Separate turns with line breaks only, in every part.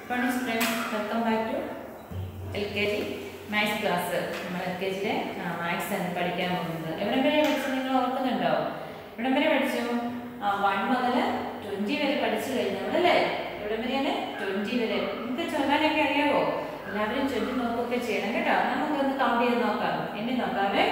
Morning students, welcome back to LKG maths class നമ്മൾ L K ജിയിലെ maths ആണ് പഠിക്കാൻ പോകുന്നത് എവിടെ വരെ പഠിച്ചു നിങ്ങൾ ഓർക്കുന്നുണ്ടോ എവിടെ വരെ പഠിച്ചു വൺ മുതൽ ട്വൻറ്റി വരെ പഠിച്ചു കഴിഞ്ഞു അല്ലേ എവിടെ വരെയാണ് ട്വൻറ്റി വരെ നിങ്ങൾക്ക് ചൊല്ലാനൊക്കെ അറിയാവോ എല്ലാവരും ചൊല്ലി നോക്കുകയൊക്കെ ചെയ്യണം കേട്ടോ നമുക്കൊന്ന് കൗണ്ട് ചെയ്ത് നോക്കാം എന്നെ നോക്കാവേ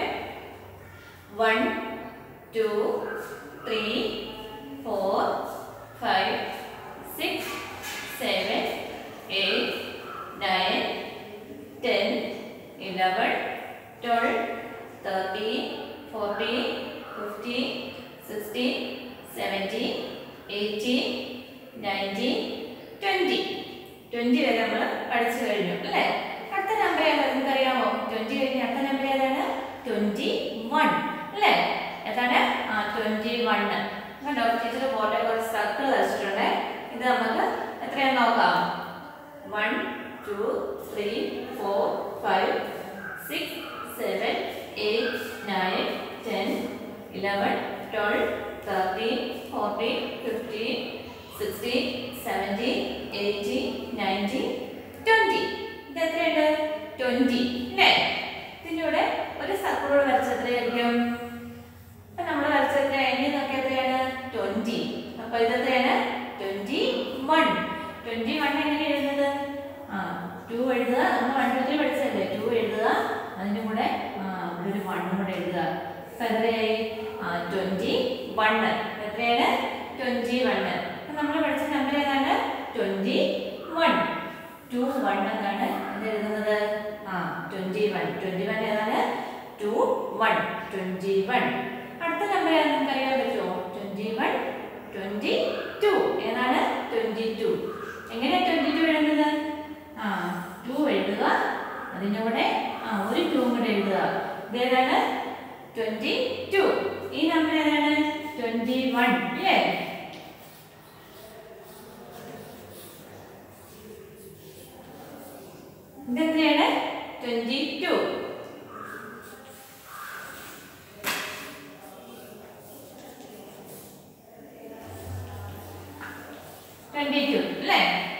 one two three four five six seven eight nine ten eleven twelve thirteen fourteen fifteen sixteen seventeen eighteen nineteen twenty twenty വരെ നമ്മൾ പഠിച്ചു കഴിഞ്ഞു അല്ലേ അടുത്ത നമ്പർ ഏതാണ് നിങ്ങൾക്കറിയാമോ ട്വൻറ്റി കഴിഞ്ഞ് അടുത്ത നമ്പർ ഏതാണ് ട്വൻറ്റി വൺ അല്ലേ ഏതാണ് ആ ട്വൻറ്റി വണ്ണ് കണ്ടോ ടീച്ചർ ബോർഡിൽ കുറച്ച് സർക്കിൾ വരച്ചിട്ടുണ്ട് ഇത് നമുക്ക് എത്രയാന്ന് നോക്കാം one two three four five six seven eight nine ten eleven twelve thirteen fourteen fifteen sixteen seventeen eighteen nineteen twenty ഇത് എത്രയുണ്ട് ട്വൻറ്റി അല്ലേ ഇതിൻ്റെ കൂടെ ഒരു സർക്കിളോട് വരച്ചത് എത്രയായിരിക്കും അപ്പൊ നമ്മൾ വരച്ചത് എണ്ണി നോക്കിയ എത്രയാണ് ട്വന്റി അപ്പൊ ഇത് എത്രയാണ് ട്വന്റി വൺ ട്വന്റി വൺ എങ്ങനെ എഴുതുന്നത് ആ ടു എഴുതുക നമ്മൾ വൺ ടു ത്രീ പഠിച്ചതല്ലേ ടു എഴുതുക അതിന്റെ കൂടെ ആ ഇവിടെ ഒരു വണ്ണും കൂടെ എഴുതുക അപ്പൊ എത്രയായി ആ ട്വന്റി വണ്ണ് എത്രയാണ് ട്വന്റി വണ്ണ് അപ്പൊ നമ്മൾ പഠിച്ച നമ്പർ ഏതാണ് ട്വന്റി വൺ ടു വൺ എന്നാണ് എന്ത് എഴുതുന്നത് ആ ട്വന്റി വൺ ട്വന്റി വൺ ഏതാണ് ടു വൺ ട്വന്റി വൺ അടുത്ത നമ്പർ ഏതാണ് നിങ്ങൾക്ക് അറിയാൻ പറ്റുമോ ട്വന്റി വൺ ട്വന്റി ടു ഏതാണ് ട്വന്റി ടു എങ്ങനെയാണ് ട്വന്റി ടു എഴുതുന്നത് ആ ടു എഴുതുക അതിൻ്റെ കൂടെ ആ ഒരു ടൂ കൂടെ എഴുതുക ഇതേതാണ് ട്വന്റി ടു ഈ നമ്പർ ഏതാണ് ട്വന്റി വൺ അല്ലേ ഇതെത്രയാണ് ട്വന്റി ടു ട്വന്റി ടു അല്ലേ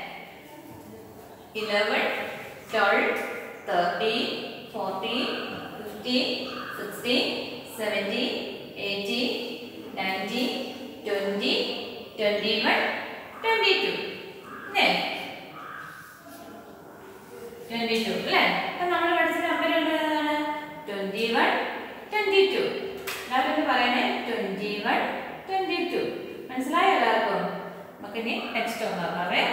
eleven twelve thirteen fourteen fifteen sixteen seventeen eighteen nineteen twenty twenty one twenty two അല്ലേ ട്വൻറ്റി ടു അല്ലേ അപ്പം നമ്മൾ പഠിച്ച നമ്പർ എന്താണ് ട്വൻറ്റി വൺ ട്വൻറ്റി ടു എല്ലാവരും പറയണേ ട്വൻറ്റി വൺ ട്വൻറ്റി ടു മനസ്സിലായോ എല്ലാവർക്കും നമുക്കിനി നെക്സ്റ്റ് ഒന്ന് നോക്കാവേ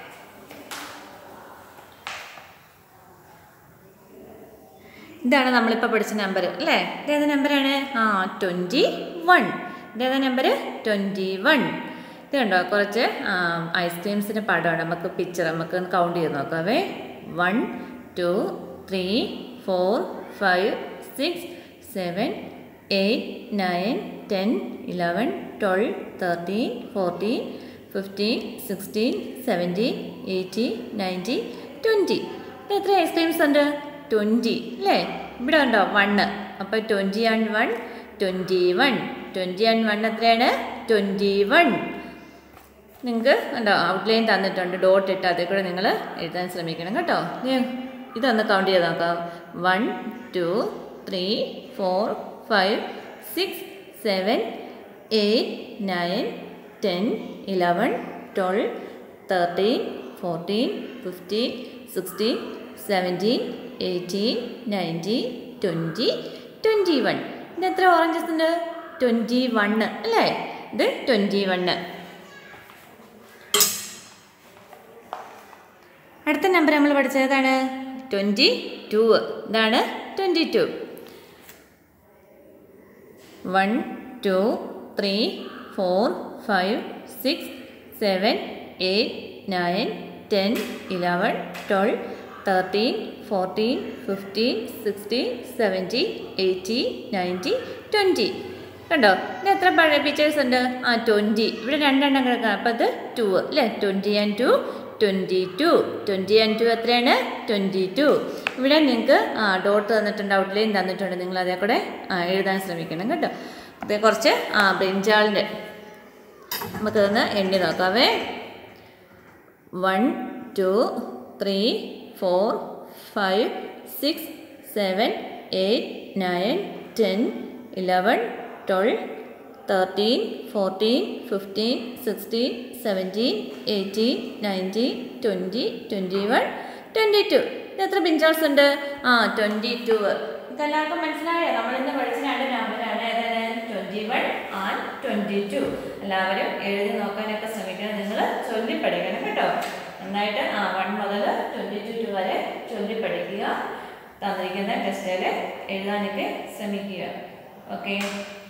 ഇതാണ് നമ്മളിപ്പോൾ പഠിച്ച നമ്പർ അല്ലേ ഇതേത് നമ്പറാണ് ആ ട്വൻറ്റി വൺ ഇതേത് നമ്പർ ട്വൻറ്റി വൺ ഇത് കണ്ടോ കുറച്ച് ഐസ്ക്രീംസിൻ്റെ പടമാണ് നമുക്ക് പിക്ചർ നമുക്ക് കൗണ്ട് ചെയ്ത് നോക്കാവേ one two three four five six seven eight nine ten eleven twelve thirteen fourteen fifteen sixteen seventeen eighteen nineteen twenty എത്ര ഐസ്ക്രീംസ് ഉണ്ട് ട്വൻറ്റി അല്ലേ ഇവിടെ ഉണ്ടോ വണ്ണ് അപ്പോൾ twenty and one twenty one twenty and one എത്രയാണ് twenty one നിങ്ങൾക്ക് ഉണ്ടോ outline തന്നിട്ടുണ്ട് ഡോട്ട് ഇട്ട് അതിൽ കൂടെ നിങ്ങൾ എഴുതാൻ ശ്രമിക്കണം കേട്ടോ ഇതൊന്ന് കൗണ്ട് ചെയ്ത് നോക്കാം one two three four five six seven eight nine ten eleven twelve thirteen fourteen fifteen sixteen seventeen eighteen nineteen twenty twenty one ഇത് എത്ര ഓറഞ്ചസ് ഉണ്ട് ട്വൻറ്റി വണ്ണ് അല്ലേ ഇത് ട്വൻറ്റി വണ്ണ് അടുത്ത നമ്പർ നമ്മൾ പഠിച്ചത് ഏതാണ് ട്വൻറ്റി ടു ഇതാണ് twenty two one two three four five six seven eight nine ten eleven twelve thirteen fourteen fifteen sixteen seventeen eighteen nineteen twenty കണ്ടോ ഇത് എത്ര പഴയ പിക്ചേഴ്സ് ഉണ്ട് ആ ട്വൻറ്റി ഇവിടെ രണ്ടെണ്ണം കിടക്കാം അപ്പോൾ അത് ടു അല്ലേ twenty and two twenty two twenty and two എത്രയാണ് ട്വൻറ്റി ടു ഇവിടെ നിങ്ങൾക്ക് ആ ഡോട്ട് തന്നിട്ടുണ്ട് ഔട്ട്ലൈൻ തന്നിട്ടുണ്ട് നിങ്ങൾ അതേ കൂടെ ആ എഴുതാൻ ശ്രമിക്കണം കേട്ടോ ഇത് കുറച്ച് ആ ബ്രിഞ്ചാളിൻ്റെ നമുക്കതൊന്ന് എണ്ണി നോക്കാവേ one two three four five six seven eight nine ten eleven twelve thirteen fourteen fifteen sixteen seventeen eighteen nineteen twenty twenty one twenty two എത്ര പിഞ്ചോൾസ് ഉണ്ട് ആ ട്വൻറ്റി ടു ഇതെല്ലാവർക്കും മനസ്സിലായോ നമ്മളിന്ന് പഠിച്ച രണ്ട് നമ്പറാണ് ഏതാണ് twenty one and twenty two എല്ലാവരും എഴുതി നോക്കാനൊക്കെ ശ്രമിക്കണം നിങ്ങൾ ചൊല്ലി പഠിക്കണം കേട്ടോ നന്നായിട്ട് ആ വൺ മുതൽ ട്വൻറ്റി ടു ടു വരെ ചൊല്ലി പഠിക്കുക തന്നിരിക്കുന്ന ടെസ്റ്റിൽ എഴുതാനൊക്കെ ശ്രമിക്കുക ഓക്കെ